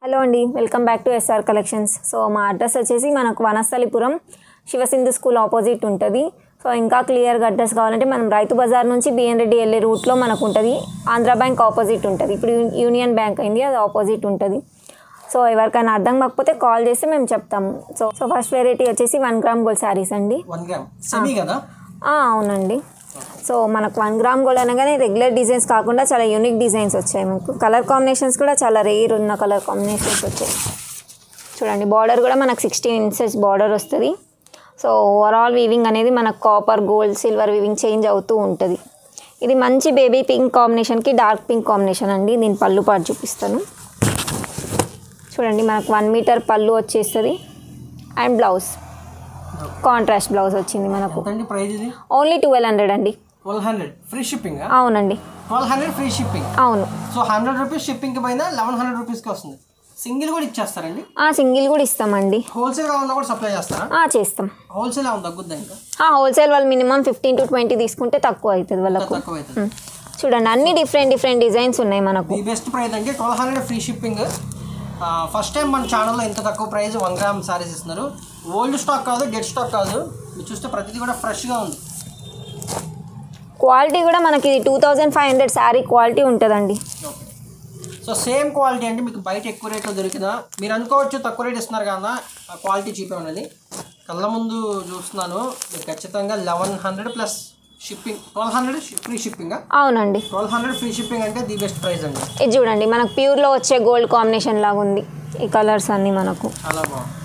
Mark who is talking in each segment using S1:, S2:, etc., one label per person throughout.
S1: Hello అండి welcome back to S R collections so మా address వచ్చేసి మనకు వనస్థలిపురం శివసింధు స్కూల్ ఆపోజిట్ ఉంటుంది సో ఇంకా క్లియర్గా అడ్రస్ కావాలంటే మనం రైతు బజార్ నుంచి బిఎన్ రెడ్డి వెళ్ళే రూట్లో మనకు ఉంటుంది ఆంధ్ర బ్యాంక్ ఆపోజిట్ ఉంటుంది ఇప్పుడు యూ- యూనియన్ బ్యాంక్ అయింది అది ఆపోజిట్ ఉంటుంది సో ఎవరికైనా అర్థం కాకపోతే కాల్ చేస్తే మేము చెప్తాము సో సో ఫస్ట్ వెరైటీ వచ్చేసి వన్ గ్రామ్ గోల్డ్ శారీస్ అండి
S2: వన్ గ్రామ్ సెమీ కదా
S1: ఆ, అవునండి సో మనకు వన్ గ్రామ్ గోల్డ్ అనగానే రెగ్యులర్ డిజైన్స్ కాకుండా చాలా యూనిక్ డిజైన్స్ వచ్చాయి మనకు కలర్ కాంబినేషన్స్ కూడా చాలా రేర్ ఉన్న కలర్ కాంబినేషన్స్ వచ్చాయి చూడండి బార్డర్ కూడా మనకు సిక్స్టీన్ ఇంచెస్ బార్డర్ వస్తుంది సో ఓవరాల్ వీవింగ్ అనేది మనకు copper gold silver weaving change అవుతూ ఉంటుంది ఇది మంచి బేబీ పింక్ కాంబినేషన్కి డార్క్ పింక్ కాంబినేషన్ అండి దీని పళ్ళు పాటు చూపిస్తాను చూడండి మనకు వన్ మీటర్ పళ్ళు వచ్చేస్తుంది అండ్ బ్లౌజ్ కాంట్రాస్ట్ బ్లౌజ్ వచ్చింది మనకు
S2: ఎంతండి ప్రైస్ ఇది
S1: ఓన్లీ ట్వెల్వ్ హండ్రెడ్ అండి
S2: ట్వెల్వ్ హండ్రెడ్ ఫ్రీ షిప్పింగ్
S1: అవునండి
S2: ట్వెల్వ్ హండ్రెడ్ ఫ్రీ షిప్పింగ్
S1: అవును
S2: సో హండ్రెడ్ రూపీస్ షిప్పింగ్ పైన లెవెన్ హండ్రెడ్ రూపీస్కి వస్తుంది సింగిల్ కూడా ఇచ్చేస్తారండి
S1: ఆ, సింగిల్ కూడా ఇస్తామండి
S2: హోల్సేల్ కావాలన్నా కూడా సప్లై చేస్తారా
S1: ఆ, చేస్తాం
S2: హోల్సేల్ ఏమైనా తగ్గుద్దా ఇంకా
S1: ఆ, హోల్సేల్ వాళ్ళు మినిమం ఫిఫ్టీన్ టు ట్వంటీ తీసుకుంటే తక్కువ అవుతుంది వాళ్ళకు
S2: తక్కువ అవుతుంది
S1: ఉమ్. చూడండి అన్ని డిఫరెంట్ డిఫరెంట్ డిజైన్స్ ఉన్నాయి మనకు
S2: ది బెస్ట్ ప్రైస్ అంటే twelve hundred free shipping first time మన ఛానల్లో ఇంత తక్కువ ప్రైస్ వన్ గ్రామ్ సారీస్ ఇస్తున్నారు ఓల్డ్ స్టాక్ కాదు డెడ్ స్టాక్ కాదు మీరు చూస్తే ప్రతిదీ కూడా ఫ్రెష్గా ఉంది
S1: క్వాలిటీ కూడా మనకి two thousand five hundred sari quality ఉంటుందండి
S2: ఓకే సో సేమ్ క్వాలిటీ అంటే మీకు బయట ఎక్కువ రేట్లో దొరికినా మీరు అనుకోవచ్చు తక్కువ రేట్ ఇస్తున్నారు కదా ఆ క్వాలిటీ చీపే ఉన్నది కళ్ళ ముందు చూస్తున్నాను మీకు ఖచ్చితంగా eleven hundred plus shipping twelve hundred free shipping
S1: అవునండి
S2: ట్వెల్వ్ హండ్రెడ్ ఫ్రీ షిప్పింగ్ అంటే ది బెస్ట్ ప్రైస్ అండి
S1: ఇది చూడండి మనకు ప్యూర్లో వచ్చే గోల్డ్ కాంబినేషన్ లాగా ఉంది ఈ కలర్స్ అన్నీ మనకు
S2: చాలా బాగుంది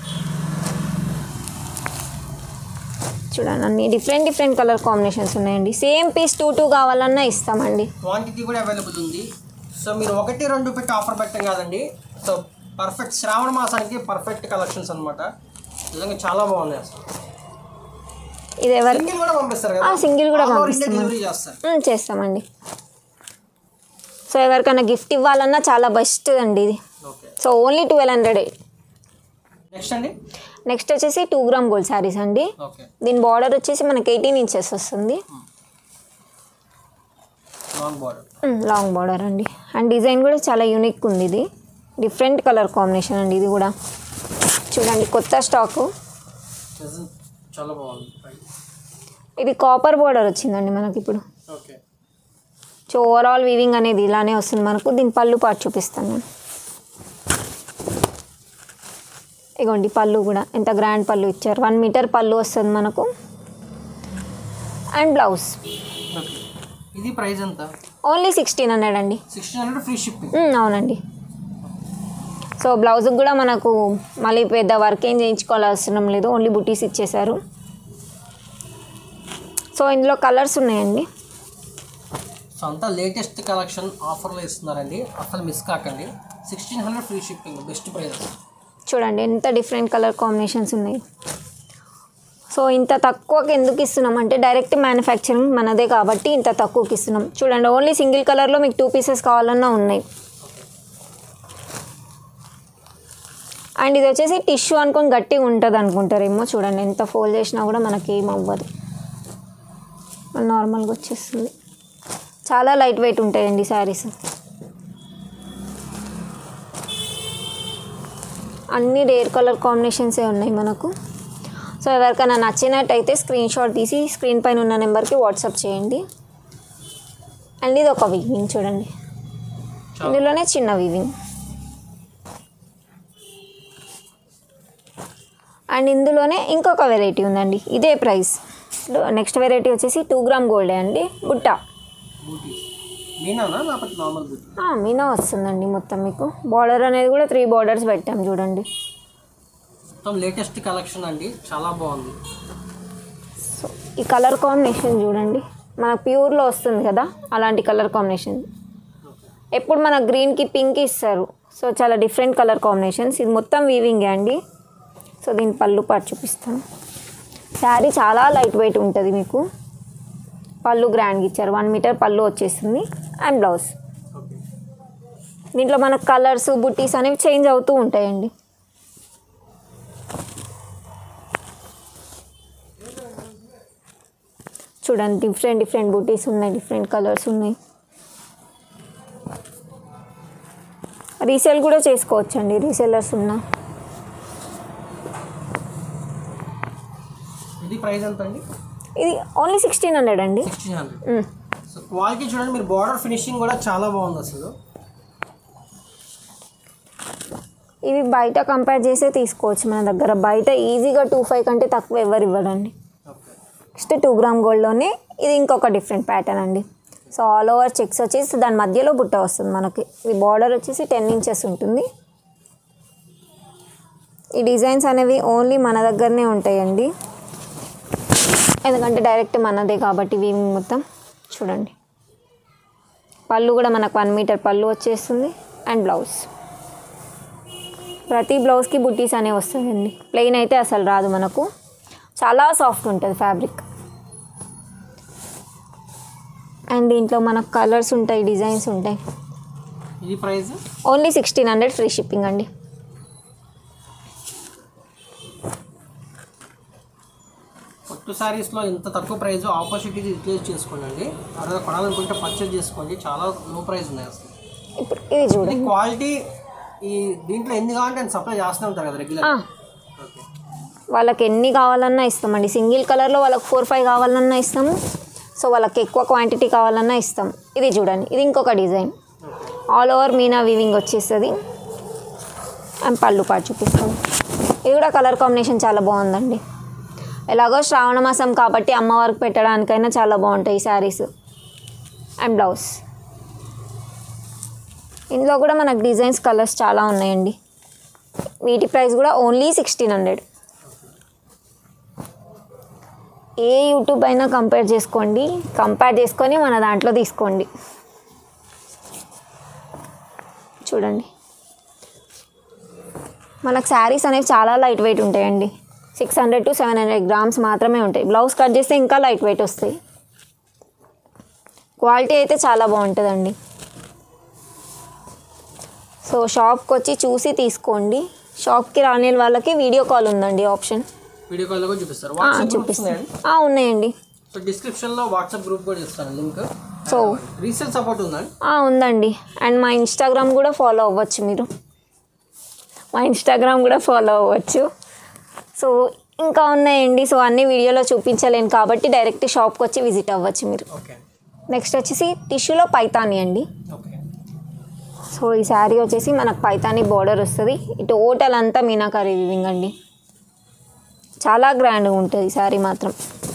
S1: చూడండి అన్ని డిఫరెంట్ డిఫరెంట్ కలర్ కాంబినేషన్స్ ఉన్నాయండి సేమ్ పీస్ టూ టూ కావాలన్నా ఇస్తామండి
S2: క్వాంటిటీ కూడా అవైలబుల్ ఉంది సో మీరు ఒకటి రెండు పెట్టి ఆఫర్ పెట్టం కాదండి సో పర్ఫెక్ట్ శ్రావణ మాసానికి పర్ఫెక్ట్ కలెక్షన్స్ అనమాట నిజంగా చాలా బాగున్నాయి అసలు
S1: ఇది ఎవరు
S2: సింగిల్ కూడా పంపిస్తారు
S1: ఆ, single కూడా
S2: All over India
S1: పంపిస్తాం.
S2: డెలివరీ చేస్తారు
S1: ఉమ్, చేస్తామండి సో ఎవరికైనా గిఫ్ట్ ఇవ్వాలన్నా చాలా బెస్ట్ అండి ఇది
S2: okay
S1: so only twelve hundred
S2: next అండి
S1: నెక్స్ట్ వచ్చేసి టూ గ్రామ్ గోల్డ్ శారీస్ అండి
S2: ఓకే
S1: దీని బార్డర్ వచ్చేసి మనకి ఎయిటీన్ ఇంచెస్ వస్తుంది
S2: లాంగ్ బార్డర్
S1: ఉమ్, లాంగ్ బార్డర్ అండి అండ్ డిజైన్ కూడా చాలా యూనిక్ ఉంది ఇది డిఫరెంట్ కలర్ కాంబినేషన్ అండి ఇది కూడా చూడండి కొత్త స్టాకు
S2: చాలా బాగుంది
S1: ఇది కాపర్ బార్డర్ వచ్చిందండి మనకి ఇప్పుడు
S2: ఓకే
S1: సో ఓవరాల్ వీవింగ్ అనేది ఇలానే వస్తుంది మనకు దీని పళ్ళు పాటు చూపిస్తాను నేను ఇగోండి పళ్ళు కూడా ఎంత గ్రాండ్ పళ్ళు ఇచ్చారు వన్ మీటర్ పళ్ళు వస్తుంది మనకు అండ్ బ్లౌజ్
S2: ఓకే ఇది ప్రైస్ ఎంత
S1: ఓన్లీ సిక్స్టీన్ హండ్రెడ్ అండి
S2: సిక్స్టీన్ హండ్రెడ్ ఫ్రీ షిప్పింగ్
S1: ఉమ్, అవునండి సో బ్లౌజ్కి కూడా మనకు మళ్ళీ పెద్ద వర్క్ ఏం చేయించుకోవాల్సిన లేదు ఓన్లీ బుటీస్ ఇచ్చేశారు సో ఇందులో కలర్స్ ఉన్నాయండి
S2: సో అంతా లేటెస్ట్ కలెక్షన్ ఆఫర్లో ఇస్తున్నారండి అసలు మిస్ కాకండి sixteen hundred free shipping best price
S1: చూడండి ఎంత డిఫరెంట్ కలర్ కాంబినేషన్స్ ఉన్నాయి సో ఇంత తక్కువకి ఎందుకు ఇస్తున్నాం అంటే డైరెక్ట్ మ్యానుఫ్యాక్చరింగ్ మనదే కాబట్టి ఇంత తక్కువకి ఇస్తున్నాం చూడండి ఓన్లీ సింగిల్ కలర్లో మీకు టూ పీసెస్ కావాలన్నా ఉన్నాయి అండ్ ఇది వచ్చేసి టిష్యూ అనుకొని గట్టిగా ఉంటుంది అనుకుంటారేమో చూడండి ఎంత ఫోల్డ్ చేసినా కూడా మనకి ఏం అవ్వదు నార్మల్గా వచ్చేస్తుంది చాలా లైట్ వెయిట్ ఉంటాయండి శారీస్ అన్ని రేర్ కలర్ కాంబినేషన్సే ఉన్నాయి మనకు సో ఎవరికైనా నచ్చినట్టయితే స్క్రీన్ షాట్ తీసి స్క్రీన్ పైన ఉన్న నెంబర్కి వాట్సాప్ చేయండి అండ్ ఇది ఒక వీవింగ్ చూడండి ఇందులోనే చిన్న వీవింగ్ అండ్ ఇందులోనే ఇంకొక వెరైటీ ఉందండి ఇదే ప్రైస్ నెక్స్ట్ వెరైటీ వచ్చేసి టూ గ్రామ్ గోల్డే అండి బుట్ట
S2: బూటీ మీనానా లేకపోతే నార్మల్ బూటీ
S1: ఆ, మీనా వస్తుందండి మొత్తం మీకు బార్డర్ అనేది కూడా త్రీ బార్డర్స్ పెట్టాం చూడండి
S2: మొత్తం లేటెస్ట్ కలెక్షన్ అండి చాలా బాగుంది
S1: సో ఈ కలర్ కాంబినేషన్ చూడండి మనకు ప్యూర్లో వస్తుంది కదా అలాంటి కలర్ కాంబినేషన్ ఎప్పుడు మన గ్రీన్కి పింక్ ఇస్తారు సో చాలా డిఫరెంట్ కలర్ కాంబినేషన్స్ ఇది మొత్తం వీవింగే అండి సో దీని పళ్ళు పాటు చూపిస్తాను శారీ చాలా లైట్ వెయిట్ ఉంటుంది మీకు పళ్ళు గ్రాండ్గా ఇచ్చారు వన్ మీటర్ పళ్ళు వచ్చేస్తుంది అండ్ బ్లౌజ్
S2: ఓకే
S1: దీంట్లో మనకు కలర్స్ బుట్టీస్ అనేవి చేంజ్ అవుతూ ఉంటాయండి చూడండి డిఫరెంట్ డిఫరెంట్ బుటీస్ ఉన్నాయి డిఫరెంట్ కలర్స్ ఉన్నాయి రీసేల్ కూడా చేసుకోవచ్చండి రీసేలర్స్ ఉన్న
S2: ఇది ప్రైస్ ఎంత అండి
S1: ఇది ఓన్లీ సిక్స్టీన్ హండ్రెడ్ అండి
S2: సిక్స్టీన్ హండ్రెడ్
S1: మ్మ్.
S2: సో క్వాలిటీ చూడండి మీరు బార్డర్ ఫినిషింగ్ కూడా చాలా బాగుంది అసలు
S1: ఇవి బయట కంపేర్ చేసే తీసుకోవచ్చు మన దగ్గర బయట ఈజీగా టూ ఫైవ్ కంటే తక్కువ ఎవరు ఇవ్వడండి
S2: ఓకే
S1: నెక్స్ట్ టూ గ్రామ్ గోల్డ్లోనే ఇది ఇంకొక డిఫరెంట్ ప్యాటర్న్ అండి సో ఆల్ ఓవర్ చెక్స్ వచ్చేసి దాని మధ్యలో బుట్ట వస్తుంది మనకి ఈ బార్డర్ వచ్చేసి టెన్ ఇంచెస్ ఉంటుంది ఈ డిజైన్స్ అనేవి ఓన్లీ మన దగ్గరనే ఉంటాయండి ఎందుకంటే డైరెక్ట్ మనదే కాబట్టి వీవింగ్ మొత్తం చూడండి పళ్ళు కూడా మనకు వన్ మీటర్ పళ్ళు వచ్చేస్తుంది అండ్ బ్లౌజ్ ప్రతి బ్లౌజ్కి బుట్టీస్ అనేవి వస్తాయండి ప్లెయిన్ అయితే అసలు రాదు మనకు చాలా సాఫ్ట్ ఉంటుంది ఫ్యాబ్రిక్ అండ్ దీంట్లో మనకు కలర్స్ ఉంటాయి డిజైన్స్ ఉంటాయి
S2: ఇది price
S1: only sixteen hundred free shipping అండి
S2: పట్టు శారీస్లో ఇంత తక్కువ ప్రైస్ ఆపర్చునిటీ యూటిలైజ్ చేసుకోండి ఎవరైనా కొనాలనుకుంటే పర్చేజ్ చేసుకోండి చాలా లో ప్రైస్ ఉన్నాయి అసలు
S1: ఇప్పుడు ఇది
S2: ఇది
S1: చూడండి
S2: క్వాలిటీ ఈ దీంట్లో ఎన్ని కావాలంటే అని సప్లై చేస్తూనే ఉంటారు కదా రెగ్యులర్
S1: ఆ,
S2: ఓకే
S1: వాళ్ళకి ఎన్ని కావాలన్నా ఇస్తామండి సింగిల్ కలర్లో వాళ్ళకి ఫోర్ ఫైవ్ కావాలన్నా ఇస్తాము సో వాళ్ళకి ఎక్కువ క్వాంటిటీ కావాలన్నా ఇస్తాం ఇది చూడండి ఇది ఇంకొక డిజైన్
S2: ఓకే
S1: ఆల్ ఓవర్ మీనా వీవింగ్ వచ్చేస్తుంది అండ్ పళ్ళు పాటు చూపిస్తాను ఇది కూడా కలర్ కాంబినేషన్ చాలా బాగుందండి ఎలాగో శ్రావణ మాసం కాబట్టి అమ్మవారికి పెట్టడానికైనా చాలా బాగుంటాయి ఈ శారీస్ అండ్ బ్లౌజ్ ఇందులో కూడా మనకు డిజైన్స్ కలర్స్ చాలా ఉన్నాయండి వీటి ప్రైస్ కూడా ఓన్లీ సిక్స్టీన్ హండ్రెడ్ ఏ యూట్యూబ్ అయినా కంపేర్ చేసుకోండి కంపేర్ చేసుకొని మన దాంట్లో తీసుకోండి చూడండి మనకు శారీస్ అనేవి చాలా లైట్ వెయిట్ ఉంటాయండి six hundred to seven hundred grams మాత్రమే ఉంటాయి బ్లౌజ్ కట్ చేస్తే ఇంకా లైట్ వెయిట్ వస్తాయి క్వాలిటీ అయితే చాలా బాగుంటుందండి సో షాప్కి వచ్చి చూసి తీసుకోండి షాప్కి రాని వాళ్ళకి వీడియో కాల్ ఉందండి ఆప్షన్
S2: వీడియో కాల్లో కూడా చూపిస్తారు
S1: ఆ,
S2: వాట్సాప్ గ్రూప్స్
S1: చూపిస్తాను
S2: ఉన్నాయండి
S1: ఆ, ఉన్నాయండి
S2: సో డిస్క్రిప్షన్లో వాట్సాప్ గ్రూప్ కూడా ఇస్తాను లింక్
S1: సో
S2: రీసేల్ సపోర్ట్ ఉందండి
S1: ఆ, ఉందండి అండ్ మా ఇన్స్టాగ్రామ్ కూడా ఫాలో అవ్వచ్చు మీరు మా ఇన్స్టాగ్రామ్ కూడా ఫాలో అవ్వచ్చు సో ఇంకా ఉన్నాయండి సో అన్ని వీడియోలో చూపించలేను కాబట్టి డైరెక్ట్ షాప్కి వచ్చి విజిట్ అవ్వచ్చు మీరు
S2: ఓకే
S1: నెక్స్ట్ వచ్చేసి టిష్యూలో పైతాని అండి
S2: ఓకే
S1: సో ఈ శారీ వచ్చేసి మనకు పైతాని బార్డర్ వస్తుంది ఈ టోటల్ అంతా మీనాకారి వివింగ్ అండి చాలా గ్రాండ్గా ఉంటుంది ఈ శారీ మాత్రం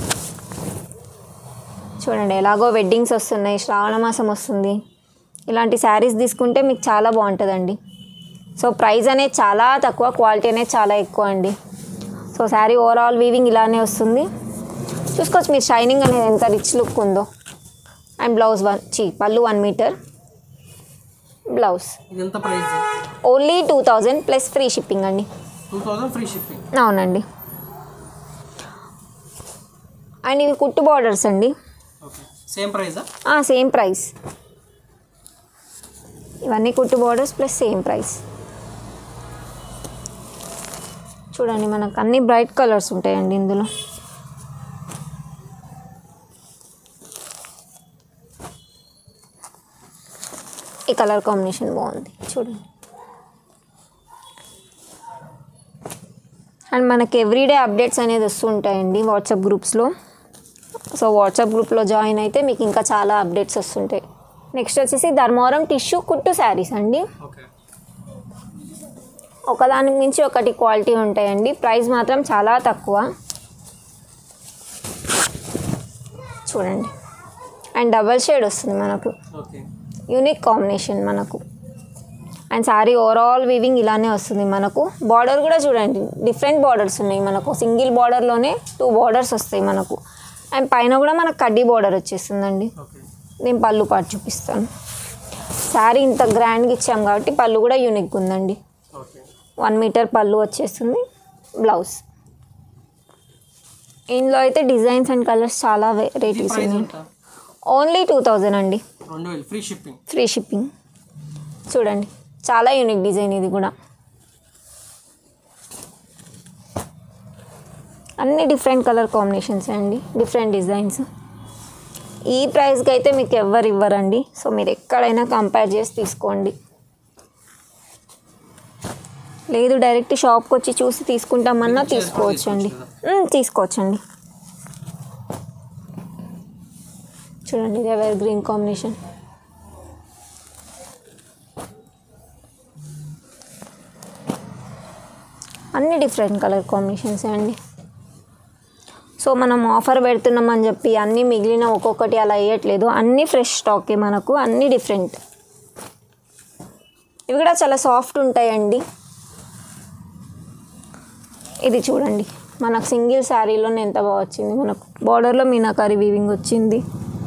S1: చూడండి ఎలాగో వెడ్డింగ్స్ వస్తున్నాయి శ్రావణ మాసం వస్తుంది ఇలాంటి శారీస్ తీసుకుంటే మీకు చాలా బాగుంటుందండి సో ప్రైస్ అనేది చాలా తక్కువ క్వాలిటీ అనేది చాలా ఎక్కువ అండి సో శారీ ఓవరాల్ వీవింగ్ ఇలానే వస్తుంది చూసుకోవచ్చు మీరు షైనింగ్ అనేది ఎంత రిచ్ లుక్ ఉందో అండ్ బ్లౌజ్ వన్ చీ పళ్ళు వన్ మీటర్ బ్లౌజ్
S2: ఇది ఎంత price
S1: only two thousand plus free shipping అండి
S2: టూ థౌజండ్ ఫ్రీ షిప్పింగ్
S1: అవునండి అండ్ ఇవి కుట్టు బార్డర్స్ అండి
S2: ఓకే సేమ్ ప్రైజా
S1: సేమ్ ప్రైస్ ఇవన్నీ కుట్టు బార్డర్స్ ప్లస్ సేమ్ ప్రైస్ చూడండి మనకు అన్ని బ్రైట్ కలర్స్ ఉంటాయండి ఇందులో ఈ కలర్ కాంబినేషన్ బాగుంది చూడండి అండ్ మనకి ఎవ్రీడే అప్డేట్స్ అనేది వస్తుంటాయండి వాట్సాప్ గ్రూప్స్లో సో వాట్సాప్ గ్రూప్లో జాయిన్ అయితే మీకు ఇంకా చాలా అప్డేట్స్ వస్తుంటాయి నెక్స్ట్ వచ్చేసి ధర్మవరం టిష్యూ కుట్టు శారీస్ అండి
S2: ఓకే
S1: ఒకదానికి మించి ఒకటి క్వాలిటీ ఉంటాయండి ప్రైస్ మాత్రం చాలా తక్కువ చూడండి అండ్ డబల్ షేడ్ వస్తుంది మనకు
S2: ఓకే
S1: యూనిక్ కాంబినేషన్ మనకు అండ్ శారీ ఓవరాల్ వీవింగ్ ఇలానే వస్తుంది మనకు బార్డర్ కూడా చూడండి డిఫరెంట్ బార్డర్స్ ఉన్నాయి మనకు సింగిల్ బార్డర్లోనే టూ బార్డర్స్ వస్తాయి మనకు అండ్ పైన కూడా మనకు కడ్డీ బార్డర్ వచ్చేస్తుందండి
S2: ఓకే
S1: నేను పళ్ళు పాటు చూపిస్తాను శారీ ఇంత గ్రాండ్గా ఇచ్చాం కాబట్టి పళ్ళు కూడా యూనిక్ ఉందండి
S2: ఓకే
S1: వన్ మీటర్ పళ్ళు వచ్చేస్తుంది బ్లౌజ్ ఇందులో అయితే డిజైన్స్ అండ్ కలర్స్ చాలా
S2: ఇది
S1: వెరైటీస్
S2: ప్రైస్
S1: ఉన్నాయి
S2: ఎంత
S1: ఓన్లీ టూ థౌజండ్ అండి
S2: రెండు వేలు ఫ్రీ షిప్పింగ్
S1: ఫ్రీ షిప్పింగ్ చూడండి చాలా యూనిక్ డిజైన్ ఇది కూడా అన్ని డిఫరెంట్ కలర్ కాంబినేషన్స్ అండి డిఫరెంట్ డిజైన్స్ ఈ ప్రైస్కి అయితే మీకు ఎవ్వరు ఇవ్వరండి సో మీరు ఎక్కడైనా కంపేర్ చేసి తీసుకోండి లేదు డైరెక్ట్ షాప్కి వచ్చి చూసి తీసుకుంటామన్నా తీసుకోవచ్చు అండి తీసుకోవచ్చు అండి చూడండి ఇది ఎవర్ గ్రీన్ కాంబినేషన్ అన్ని డిఫరెంట్ కలర్ కాంబినేషన్స్ అండి సో మనం ఆఫర్ పెడుతున్నామని చెప్పి అన్నీ మిగిలిన ఒక్కొక్కటి అలా వేయట్లేదు అన్నీ ఫ్రెష్ స్టాకే మనకు అన్నీ డిఫరెంట్ ఇవి కూడా చాలా సాఫ్ట్ ఉంటాయండి ఇది చూడండి మనకు సింగిల్ శారీలోనే ఎంత బాగా వచ్చింది మనకు బార్డర్లో మీనాకారి వీవింగ్ వచ్చింది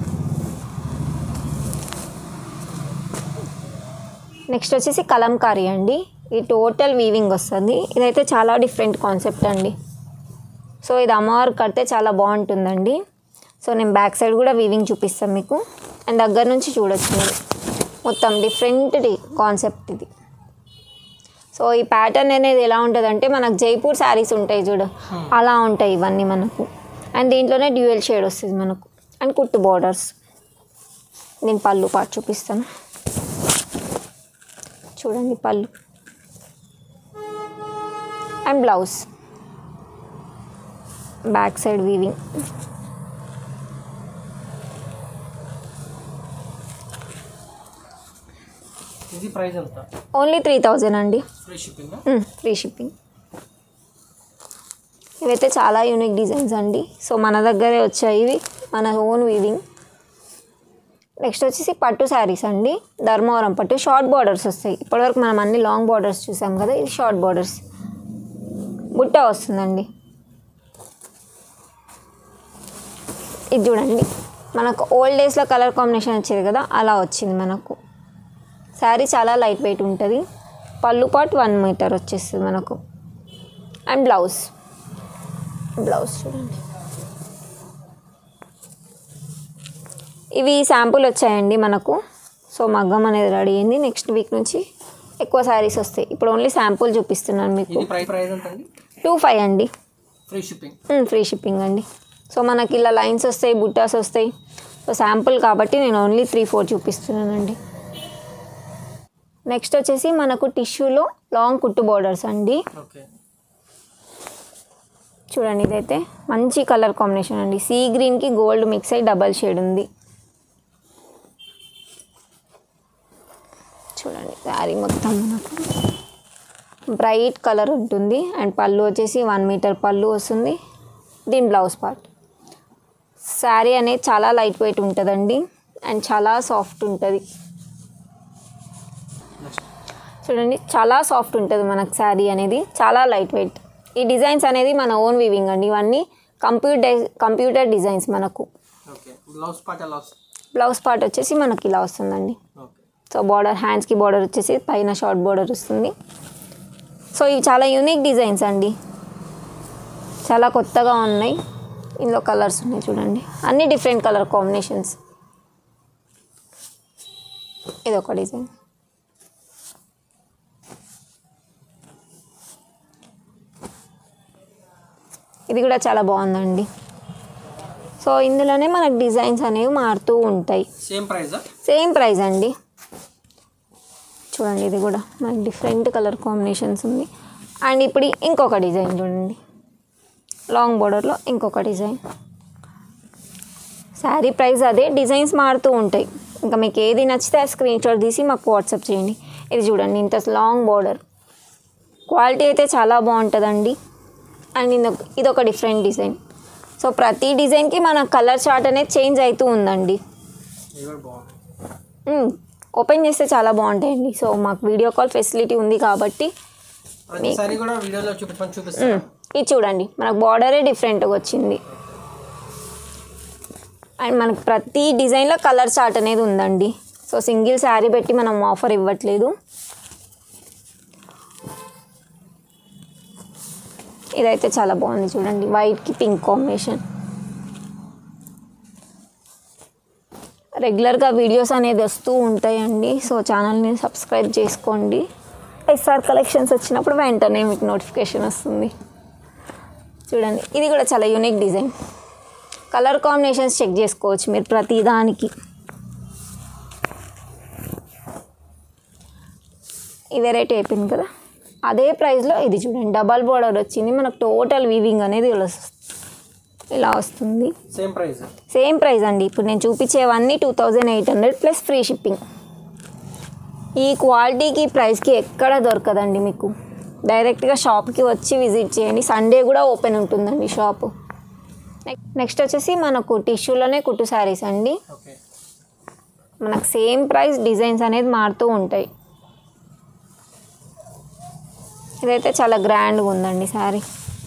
S1: నెక్స్ట్ వచ్చేసి కలంకారీ అండి ఈ టోటల్ వీవింగ్ వస్తుంది ఇదైతే చాలా డిఫరెంట్ కాన్సెప్ట్ అండి సో ఇది అమ్మవారు కడితే చాలా బాగుంటుందండి సో నేను బ్యాక్ సైడ్ కూడా వీవింగ్ చూపిస్తాను మీకు అండ్ దగ్గర నుంచి చూడొచ్చు మీరు మొత్తం డిఫరెంట్ కాన్సెప్ట్ ఇది సో ఈ ప్యాటర్న్ అనేది ఎలా ఉంటుంది అంటే మనకు జైపూర్ శారీస్ ఉంటాయి చూడు అలా ఉంటాయి ఇవన్నీ మనకు అండ్ దీంట్లోనే డ్యూయల్ షేడ్ వస్తుంది మనకు అండ్ కుట్టు బార్డర్స్ నేను పళ్ళు పాటు చూపిస్తాను చూడండి పళ్ళు and blouse back side weaving
S2: ఇది ప్రైస్ ఎంత
S1: ఓన్లీ త్రీ థౌజండ్ అండి
S2: ఫ్రీ షిప్పింగ్
S1: ఫ్రీ షిప్పింగ్ ఇవైతే చాలా యూనిక్ డిజైన్స్ అండి సో మన దగ్గరే వచ్చాయి ఇవి మన ఓన్ వీవింగ్ నెక్స్ట్ వచ్చేసి పట్టు శారీస్ అండి ధర్మవరం పట్టు షార్ట్ బార్డర్స్ వస్తాయి ఇప్పటివరకు మనం అన్ని లాంగ్ బార్డర్స్ చూసాం కదా ఇది షార్ట్ బార్డర్స్ బుట్ట వస్తుందండి ఇది చూడండి మనకు ఓల్డ్ డేస్లో కలర్ కాంబినేషన్ వచ్చేది కదా అలా వచ్చింది మనకు శారీ చాలా లైట్ వెయిట్ ఉంటుంది పళ్ళు పాట్ వన్ మీటర్ వచ్చేస్తుంది మనకు అండ్ బ్లౌజ్ బ్లౌజ్ చూడండి ఇవి శాంపుల్ వచ్చాయండి మనకు సో మగ్గం అనేది రెడీ అయింది నెక్స్ట్ వీక్ నుంచి ఎక్కువ శారీస్ వస్తాయి ఇప్పుడు ఓన్లీ శాంపుల్ చూపిస్తున్నాను మీకు
S2: ఇది ప్రైస్ ప్రైస్ ఎంత అండి
S1: టూ ఫైవ్ అండి
S2: ఫ్రీ షిప్పింగ్
S1: ఫ్రీ షిప్పింగ్ అండి సో మనకి ఇలా లైన్స్ వస్తాయి బుట్టాస్ వస్తాయి సో శాంపుల్ కాబట్టి నేను ఓన్లీ త్రీ ఫోర్ చూపిస్తున్నానండి నెక్స్ట్ వచ్చేసి మనకు టిష్యూలో లాంగ్ కుట్టు బోర్డర్స్ అండి
S2: ఓకే
S1: చూడండి ఇదైతే మంచి కలర్ కాంబినేషన్ అండి సీ గ్రీన్కి గోల్డ్ మిక్స్ అయ్యి డబల్ షేడ్ ఉంది చూడండి శారీ మొత్తం మనకు బ్రైట్ కలర్ ఉంటుంది అండ్ పళ్ళు వచ్చేసి వన్ మీటర్ పళ్ళు వస్తుంది దీని బ్లౌజ్ పార్ట్ శారీ అనేది చాలా లైట్ వెయిట్ ఉంటుందండి అండ్ చాలా సాఫ్ట్ ఉంటుంది
S2: నెక్స్ట్
S1: చూడండి చాలా సాఫ్ట్ ఉంటుంది మనకు శారీ అనేది చాలా లైట్ వెయిట్ ఈ డిజైన్స్ అనేది మన ఓన్ వీవింగ్ అండి ఇవన్నీ కంప్యూటర్ కంప్యూటర్ డిజైన్స్ మనకు
S2: ఓకే బ్లౌజ్ పార్ట్ ఎలా వస్తుంది
S1: బ్లౌజ్ పార్ట్ వచ్చేసి మనకి ఇలా వస్తుందండి
S2: ఓకే
S1: సో బార్డర్ హ్యాండ్స్కి బార్డర్ వచ్చేసి పైన షార్ట్ బార్డర్ వస్తుంది సో ఇవి చాలా యూనిక్ డిజైన్స్ అండి చాలా కొత్తగా ఉన్నాయి ఇందులో కలర్స్ ఉన్నాయి చూడండి అన్ని డిఫరెంట్ కలర్ కాంబినేషన్స్ ఇది ఒక డిజైన్ ఇది కూడా చాలా బాగుందండి సో ఇందులోనే మనకు డిజైన్స్ అనేవి మారుతూ ఉంటాయి
S2: సేమ్ ప్రైజా
S1: సేమ్ ప్రైస్ అండి చూడండి ఇది కూడా మనకి డిఫరెంట్ కలర్ కాంబినేషన్స్ ఉంది అండ్ ఇప్పుడు ఇంకొక డిజైన్ చూడండి లాంగ్ బోర్డర్లో ఇంకొక డిజైన్ శారీ ప్రైస్ అదే డిజైన్స్ మారుతూ ఉంటాయి ఇంకా మీకు ఏది నచ్చితే ఆ స్క్రీన్ షాట్ తీసి మాకు వాట్సాప్ చేయండి ఇది చూడండి ఇంత లాంగ్ బోర్డర్ క్వాలిటీ అయితే చాలా బాగుంటుందండి అండ్ ఇంకొక ఇది ఒక డిఫరెంట్ డిజైన్ సో ప్రతి డిజైన్కి మన కలర్ చార్ట్ అనేది చేంజ్ అవుతూ ఉందండి
S2: ఇది కూడా బాగుంది
S1: మ్మ్. ఓపెన్ చేస్తే చాలా బాగుంటాయండి సో మాకు వీడియో కాల్ ఫెసిలిటీ ఉంది కాబట్టి
S2: ప్రతిసారి కూడా వీడియోలో చూపించమని చూపిస్తాను
S1: మ్మ్. ఇది చూడండి మనకు బార్డరే డిఫరెంట్గా వచ్చింది అండ్ మనకు ప్రతి డిజైన్లో కలర్ చార్ట్ అనేది ఉందండి సో సింగిల్ శారీ పెట్టి మనం ఆఫర్ ఇవ్వట్లేదు ఇదైతే చాలా బాగుంది చూడండి వైట్కి పింక్ కాంబినేషన్ రెగ్యులర్గా వీడియోస్ అనేది వస్తూ ఉంటాయండి సో ఛానల్ని సబ్స్క్రైబ్ చేసుకోండి ఎస్ఆర్ కలెక్షన్స్ వచ్చినప్పుడు వెంటనే మీకు నోటిఫికేషన్ వస్తుంది చూడండి ఇది కూడా చాలా unique design colour combinations check చేసుకోవచ్చు మీరు ప్రతి దానికి ఈ వెరైటీ అయిపోయింది కదా అదే ప్రైస్లో ఇది చూడండి డబల్ బోర్డర్ వచ్చింది మనకు టోటల్ వీవింగ్ అనేది ఇలా వస్తుంది ఇలా వస్తుంది
S2: సేమ్ ప్రైస్
S1: సేమ్ ప్రైస్ అండి ఇప్పుడు నేను చూపించేవన్నీ two thousand eight hundred plus free shipping ఈ క్వాలిటీకి ప్రైస్కి ఎక్కడ దొరకదండి మీకు డైరెక్ట్గా షాప్కి వచ్చి విజిట్ చేయండి సండే కూడా ఓపెన్ ఉంటుందండి షాపు నెక్స్ట్ వచ్చేసి మనకు టిష్యూలోనే కుట్టు శారీస్ అండి
S2: ఓకే
S1: మనకు సేమ్ ప్రైస్ డిజైన్స్ అనేది మారుతూ ఉంటాయి ఇదైతే చాలా గ్రాండ్గా ఉందండి శారీ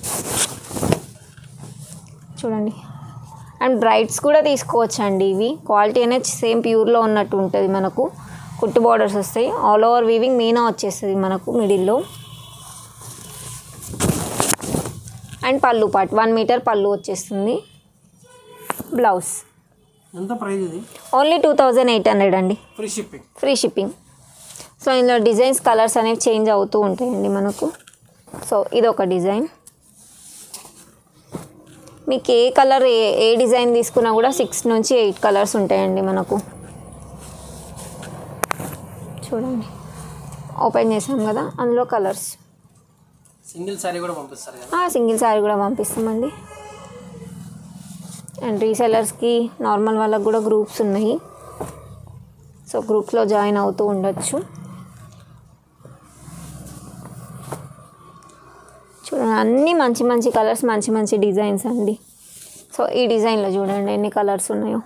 S1: చూడండి అండ్ బ్రైట్స్ కూడా తీసుకోవచ్చండి ఇవి క్వాలిటీ అనేది సేమ్ ప్యూర్లో ఉన్నట్టు ఉంటుంది మనకు కుట్టు బార్డర్స్ వస్తాయి ఆల్ ఓవర్ వీవింగ్ మీనా వచ్చేస్తుంది మనకు మిడిల్లో అండ్ పళ్ళు పాట్ వన్ మీటర్ పళ్ళు వచ్చేస్తుంది బ్లౌజ్
S2: ఎంత ప్రైస్ ఇది
S1: only two thousand eight hundred అండి
S2: free shipping
S1: free shipping so ఇందులో డిజైన్స్ కలర్స్ అనేవి చేంజ్ అవుతూ ఉంటాయండి మనకు సో ఇది ఒక డిజైన్ మీకు ఏ కలర్ ఏ ఏ డిజైన్ తీసుకున్నా కూడా సిక్స్ నుంచి ఎయిట్ కలర్స్ ఉంటాయండి మనకు చూడండి ఓపెన్ చేసాం కదా అందులో కలర్స్
S2: సింగిల్ శారీ కూడా పంపిస్తారు కదా
S1: సింగిల్ శారీ కూడా పంపిస్తామండి అండ్ రీసెలర్స్కి నార్మల్ వాళ్ళకి కూడా గ్రూప్స్ ఉన్నాయి సో గ్రూప్స్లో జాయిన్ అవుతూ ఉండొచ్చు చూడండి అన్నీ మంచి మంచి కలర్స్ మంచి మంచి డిజైన్స్ అండి సో ఈ డిజైన్లో చూడండి ఎన్ని కలర్స్ ఉన్నాయో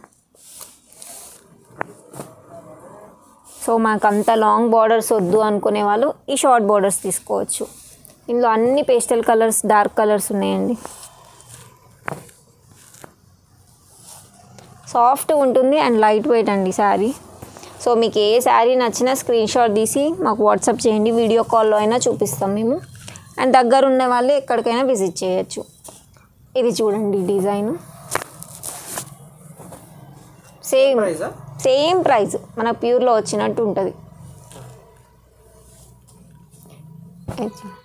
S1: సో మాకు అంత లాంగ్ బార్డర్స్ వద్దు అనుకునే వాళ్ళు ఈ షార్ట్ బార్డర్స్ తీసుకోవచ్చు ఇందులో అన్ని పేస్టల్ కలర్స్ డార్క్ కలర్స్ ఉన్నాయండి సాఫ్ట్ ఉంటుంది అండ్ లైట్ వెయిట్ అండి శారీ సో మీకు ఏ శారీ నచ్చినా స్క్రీన్ షాట్ తీసి మాకు వాట్సాప్ చేయండి వీడియో కాల్లో అయినా చూపిస్తాం మేము అండ్ దగ్గర ఉన్న వాళ్ళు ఎక్కడికైనా విజిట్ చేయొచ్చు ఇది చూడండి డిజైన్ సేమ్
S2: ప్రైజా
S1: సేమ్ ప్రైస్ మన ప్యూర్లో వచ్చినట్టు ఉంటుంది ఇది చూడండి.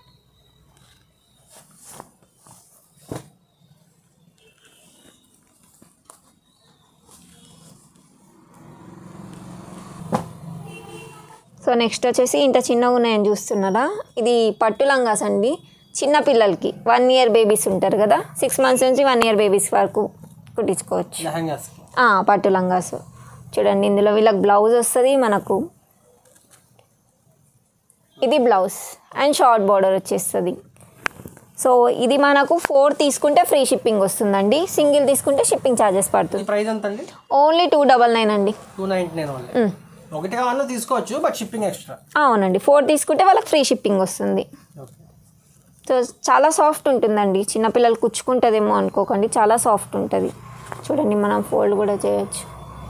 S1: సో నెక్స్ట్ వచ్చేసి ఇంత చిన్నగా ఉన్నాయని చూస్తున్నారా ఇది పట్టు లంగాస్ అండి చిన్న పిల్లలకి వన్ ఇయర్ బేబీస్ ఉంటారు కదా సిక్స్ మంత్స్ నుంచి వన్ ఇయర్ బేబీస్ వరకు కుట్టించుకోవచ్చు
S2: లెహంగాస్
S1: ఆ, పట్టు లంగాస్ చూడండి ఇందులో వీళ్ళకి బ్లౌజ్ వస్తుంది మనకు ఇది బ్లౌజ్ అండ్ షార్ట్ బార్డర్ వచ్చేస్తుంది సో ఇది మనకు ఫోర్ తీసుకుంటే ఫ్రీ షిప్పింగ్ వస్తుందండి సింగిల్ తీసుకుంటే షిప్పింగ్ ఛార్జెస్
S2: ఈ
S1: పడుతుంది
S2: ప్రైస్ ఎంత అండి
S1: ఓన్లీ టూ డబల్ నైన్ అండి
S2: టూ నైంటీ నైన్ ఓన్లీ
S1: మ్.
S2: ఒకటి కావాలన్నా తీసుకోవచ్చు బట్ షిప్పింగ్ ఎక్స్ట్రా
S1: అవునండి ఫోర్ తీసుకుంటే వాళ్ళకి ఫ్రీ షిప్పింగ్ వస్తుంది
S2: ఓకే
S1: సో చాలా సాఫ్ట్ ఉంటుందండి చిన్నపిల్లలు కుచ్చుకుంటుందేమో అనుకోకండి చాలా సాఫ్ట్ ఉంటుంది చూడండి మనం ఫోల్డ్ కూడా చేయొచ్చు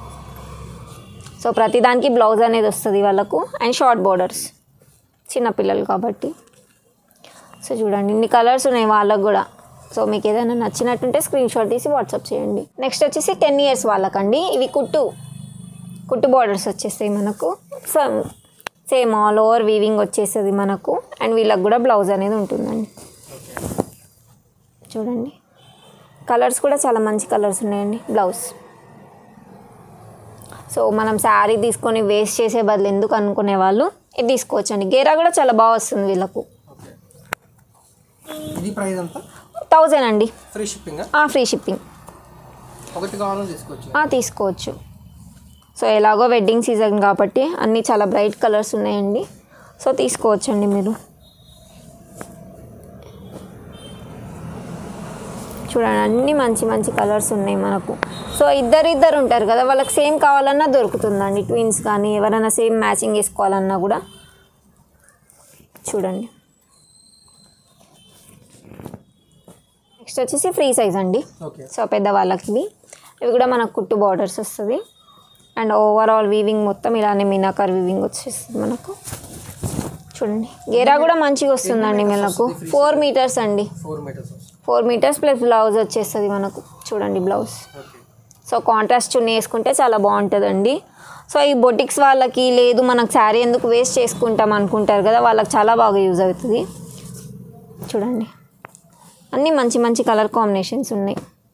S1: సో ప్రతిదానికి బ్లౌజ్ అనేది వస్తుంది వాళ్ళకు అండ్ షార్ట్ బోర్డర్స్ చిన్నపిల్లలు కాబట్టి సో చూడండి ఇన్ని కలర్స్ ఉన్నాయి వాళ్ళకు కూడా సో మీకు ఏదైనా నచ్చినట్టుంటే స్క్రీన్ షాట్ తీసి వాట్సాప్ చేయండి నెక్స్ట్ వచ్చేసి టెన్ ఇయర్స్ వాళ్ళకండి ఇవి కుట్టు కుట్టు బార్డర్స్ వచ్చేస్తాయి మనకు so same all over weaving వచ్చేస్తుంది మనకు అండ్ వీళ్ళకి కూడా బ్లౌజ్ అనేది ఉంటుందండి చూడండి కలర్స్ కూడా చాలా మంచి కలర్స్ ఉన్నాయండి బ్లౌజ్ సో మనం శారీ తీసుకొని వేస్ట్ చేసే బదులు ఎందుకు అనుకునే వాళ్ళు ఇది తీసుకోవచ్చండి గేరా కూడా చాలా బాగా వస్తుంది వీళ్ళకు
S2: ఓకే ఇది ప్రైస్ ఎంత
S1: థౌజండ్ అండి
S2: ఫ్రీ షిప్పింగ్
S1: ఫ్రీ షిప్పింగ్
S2: ఒకటి కావాలన్నా తీసుకోవచ్చు
S1: తీసుకోవచ్చు సో ఎలాగో వెడ్డింగ్ సీజన్ కాబట్టి అన్నీ చాలా బ్రైట్ కలర్స్ ఉన్నాయండి సో తీసుకోవచ్చండి మీరు చూడండి అన్నీ మంచి మంచి కలర్స్ ఉన్నాయి మనకు సో ఇద్దరు ఇద్దరు ఉంటారు కదా వాళ్ళకి సేమ్ కావాలన్నా దొరుకుతుందండి ట్విన్స్ కానీ ఎవరైనా సేమ్ మ్యాచింగ్ వేసుకోవాలన్నా కూడా చూడండి నెక్స్ట్ వచ్చేసి ఫ్రీ సైజ్ అండి
S2: ఓకే
S1: సో పెద్దవాళ్ళకి ఇవి ఇవి కూడా మనకు కుట్టు బార్డర్స్ వస్తుంది అండ్ ఓవరాల్ వీవింగ్ మొత్తం ఇలానే మీనాకార్ వీవింగ్ వచ్చేస్తుంది మనకు చూడండి గేరా కూడా మంచిగా వస్తుందండి మనకు ఫోర్ మీటర్స్ అండి
S2: four metres
S1: four metres plus blouse వచ్చేస్తుంది మనకు చూడండి blouse
S2: okay
S1: so contrast chunni వేసుకుంటే చాలా బాగుంటుందండి సో ఈ బొటిక్స్ వాళ్ళకి లేదు మనకు శారీ ఎందుకు వేస్ట్ చేసుకుంటాం అనుకుంటారు కదా వాళ్ళకి చాలా బాగా యూజ్ అవుతుంది చూడండి అన్నీ మంచి మంచి కలర్ కాంబినేషన్స్ ఉన్నాయి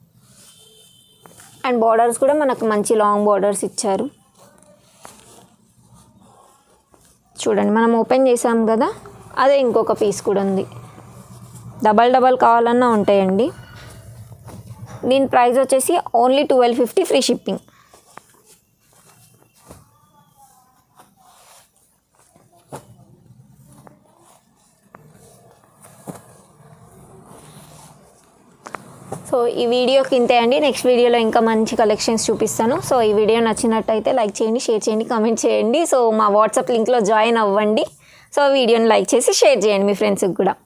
S1: అండ్ బార్డర్స్ కూడా మనకు మంచి లాంగ్ బార్డర్స్ ఇచ్చారు చూడండి మనం ఓపెన్ చేసాం కదా అదే ఇంకొక పీస్ కూడా ఉంది డబల్ డబల్ కావాలన్నా ఉంటాయండి దీని ప్రైస్ వచ్చేసి only twelve fifty free shipping so ఈ వీడియోకి ఇంతే అండి నెక్స్ట్ వీడియోలో ఇంకా మంచి కలెక్షన్స్ చూపిస్తాను సో ఈ వీడియో నచ్చినట్టయితే లైక్ చేయండి షేర్ చేయండి కామెంట్ చేయండి సో మా వాట్సాప్ లింక్లో జాయిన్ అవ్వండి సో వీడియోని లైక్ చేసి షేర్ చేయండి మీ ఫ్రెండ్స్కి కూడా